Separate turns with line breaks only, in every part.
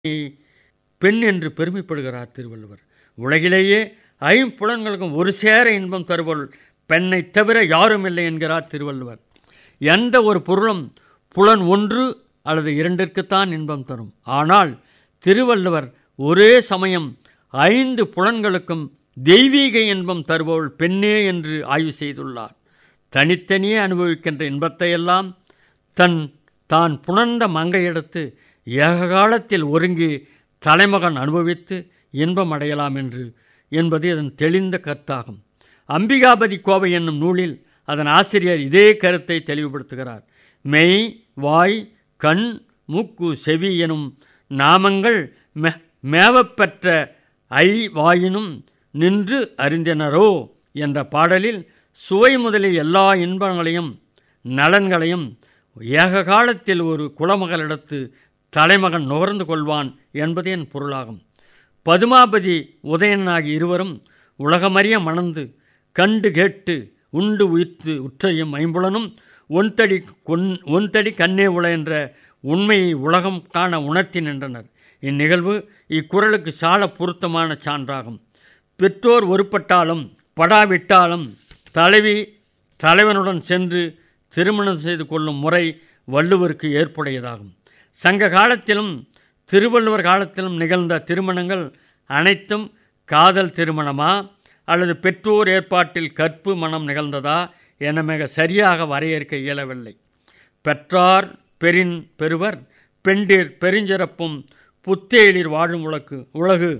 பெண் என்று பெருமைப்படுகிறார் திருவள்ளுவர் உலகிலேயே ஐம்புலன்களுக்கும் ஒரு சேர இன்பம் தருபவள் பெண்ணைத் தவிர யாரும் இல்லை என்கிறார் திருவள்ளுவர் எந்த ஒரு பொருளும் புலன் ஒன்று அல்லது இரண்டிற்குத்தான் இன்பம் தரும் ஆனால் திருவள்ளுவர் ஒரே சமயம் ஐந்து புலன்களுக்கும் தெய்வீக இன்பம் தருபவள் பெண்ணே என்று ஆய்வு செய்துள்ளார் தனித்தனியே அனுபவிக்கின்ற இன்பத்தையெல்லாம் தன் தான் புணர்ந்த மங்கையிடத்து ஏக காலத்தில் ஒருங்கி தலைமகன் அனுபவித்து இன்பம் அடையலாம் என்று என்பது இதன் தெளிந்த கருத்தாகும் அம்பிகாபதி கோவை என்னும் நூலில் அதன் ஆசிரியர் இதே கருத்தை தெளிவுபடுத்துகிறார் மெய் வாய் கண் மூக்கு செவி எனும் நாமங்கள் மெ மேவப்பெற்ற ஐ வாயினும் நின்று அறிந்தனரோ என்ற பாடலில் சுவை முதலிய எல்லா இன்பங்களையும் நலன்களையும் ஏக காலத்தில் ஒரு குலமகளிடத்து தலைமகன் நுகர்ந்து கொள்வான் என்பது என் பொருளாகும் பதுமாபதி உதயன் ஆகிய இருவரும் உலகமறிய மணந்து கண்டு கேட்டு உண்டு உயிர்த்து உற்றையும் ஐம்புலனும் ஒன்தடி கொன் ஒன்தடி கண்ணே உள என்ற உண்மையை உலகம் காண உணர்த்தி நின்றனர் இந்நிகழ்வு இக்குறளுக்கு சால பொருத்தமான சான்றாகும் பெற்றோர் ஒருப்பட்டாலும் படாவிட்டாலும் தலைவி தலைவனுடன் சென்று திருமணம் செய்து கொள்ளும் முறை வள்ளுவருக்கு ஏற்புடையதாகும் சங்க காலத்திலும் திருவள்ளுவர் காலத்திலும் நிகழ்ந்த திருமணங்கள் அனைத்தும் காதல் திருமணமா அல்லது பெற்றோர் ஏற்பாட்டில் கற்பு மனம் நிகழ்ந்ததா என மிக சரியாக வரையறுக்க இயலவில்லை பெற்றார் பெரின் பெறுவர் பெண்டிர் பெருஞ்சிறப்பும் புத்தேளிர் வாழும் உலகு உலகு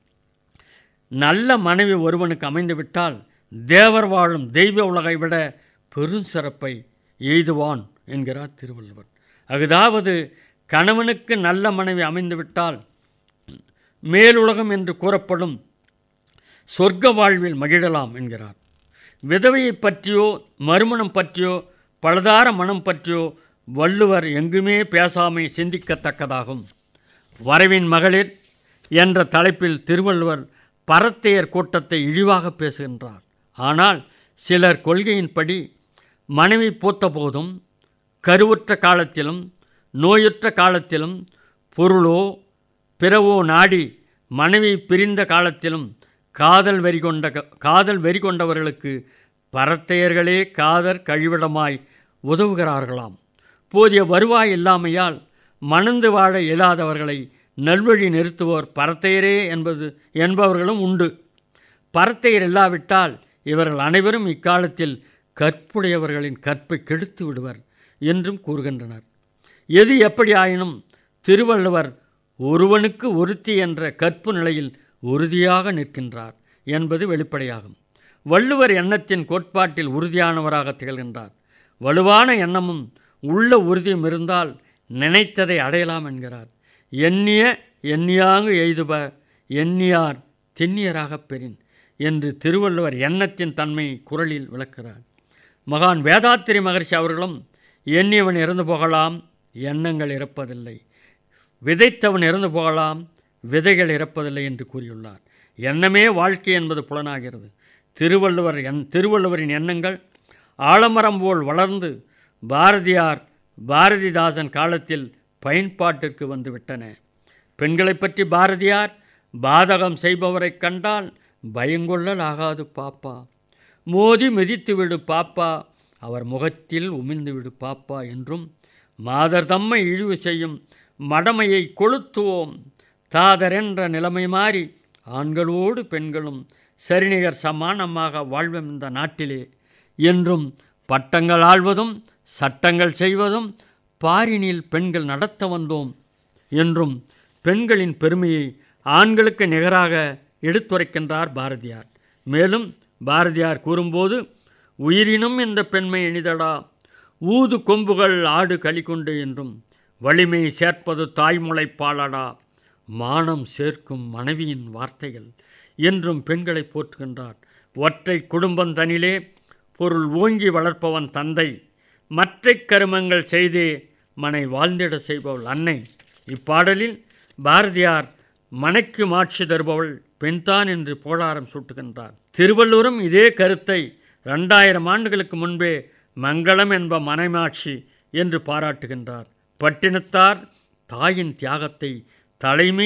நல்ல மனைவி ஒருவனுக்கு அமைந்துவிட்டால் தேவர் வாழும் தெய்வ உலகை விட பெருஞ்சிறப்பை எய்துவான் என்கிறார் திருவள்ளுவர் அதாவது கணவனுக்கு நல்ல மனைவி அமைந்துவிட்டால் மேலுலகம் என்று கூறப்படும் சொர்க்க வாழ்வில் மகிழலாம் என்கிறார் விதவையை பற்றியோ மறுமணம் பற்றியோ பலதார மனம் பற்றியோ வள்ளுவர் எங்குமே பேசாமை சிந்திக்கத்தக்கதாகும் வரவின் மகளிர் என்ற தலைப்பில் திருவள்ளுவர் பரத்தையர் கூட்டத்தை இழிவாக பேசுகின்றார் ஆனால் சிலர் கொள்கையின்படி மனைவி பூத்த போதும் கருவுற்ற காலத்திலும் நோயுற்ற காலத்திலும் பொருளோ பிறவோ நாடி மனைவி பிரிந்த காலத்திலும் காதல் வெறி கொண்ட காதல் வெறி கொண்டவர்களுக்கு பரத்தையர்களே காதல் கழிவிடமாய் உதவுகிறார்களாம் போதிய வருவாய் இல்லாமையால் மணந்து வாழ இயலாதவர்களை நல்வழி நிறுத்துவோர் பரத்தையரே என்பது என்பவர்களும் உண்டு பரத்தையர் இல்லாவிட்டால் இவர்கள் அனைவரும் இக்காலத்தில் கற்புடையவர்களின் கற்பை கெடுத்து விடுவர் என்றும் கூறுகின்றனர் எது எப்படி ஆயினும் திருவள்ளுவர் ஒருவனுக்கு ஒருத்தி என்ற கற்பு நிலையில் உறுதியாக நிற்கின்றார் என்பது வெளிப்படையாகும் வள்ளுவர் எண்ணத்தின் கோட்பாட்டில் உறுதியானவராக திகழ்கின்றார் வலுவான எண்ணமும் உள்ள உறுதியும் இருந்தால் நினைத்ததை அடையலாம் என்கிறார் எண்ணிய எண்ணியாங்கு எய்துப எண்ணியார் திண்ணியராகப் பெறின் என்று திருவள்ளுவர் எண்ணத்தின் தன்மை குரலில் விளக்குகிறார் மகான் வேதாத்திரி மகர்ஷி அவர்களும் எண்ணியவன் இறந்து போகலாம் எண்ணங்கள் இறப்பதில்லை விதைத்தவன் இறந்து போகலாம் விதைகள் இறப்பதில்லை என்று கூறியுள்ளார் எண்ணமே வாழ்க்கை என்பது புலனாகிறது திருவள்ளுவர் என் திருவள்ளுவரின் எண்ணங்கள் ஆலமரம் போல் வளர்ந்து பாரதியார் பாரதிதாசன் காலத்தில் பயன்பாட்டிற்கு வந்துவிட்டன பெண்களை பற்றி பாரதியார் பாதகம் செய்பவரை கண்டால் பயங்கொள்ளல் ஆகாது பாப்பா மோதி மிதித்து விடு பாப்பா அவர் முகத்தில் உமிழ்ந்து விடு பாப்பா என்றும் மாதர் தம்மை இழிவு செய்யும் மடமையை கொளுத்துவோம் தாதரென்ற நிலைமை மாறி ஆண்களோடு பெண்களும் சரிநிகர் சமானமாக வாழ்வோம் இந்த நாட்டிலே என்றும் பட்டங்கள் ஆள்வதும் சட்டங்கள் செய்வதும் பாரினில் பெண்கள் நடத்த வந்தோம் என்றும் பெண்களின் பெருமையை ஆண்களுக்கு நிகராக எடுத்துரைக்கின்றார் பாரதியார் மேலும் பாரதியார் கூறும்போது உயிரினும் இந்த பெண்மை இனிதடா ஊது கொம்புகள் ஆடு களிக்கொண்டு என்றும் வலிமை சேர்ப்பது தாய்மொழை பாலடா மானம் சேர்க்கும் மனைவியின் வார்த்தைகள் என்றும் பெண்களை போற்றுகின்றார் ஒற்றை குடும்பந்தனிலே பொருள் ஓங்கி வளர்ப்பவன் தந்தை மற்ற கருமங்கள் செய்தே மனை வாழ்ந்திட செய்பவள் அன்னை இப்பாடலில் பாரதியார் மனைக்கு மாட்சி தருபவள் பெண்தான் என்று போலாரம் சூட்டுகின்றார் திருவள்ளுவரும் இதே கருத்தை ரெண்டாயிரம் ஆண்டுகளுக்கு முன்பே மங்களம் என்ப மனைமாட்சி என்று பாராட்டுகின்றார் பட்டினத்தார் தாயின் தியாகத்தை தலைமை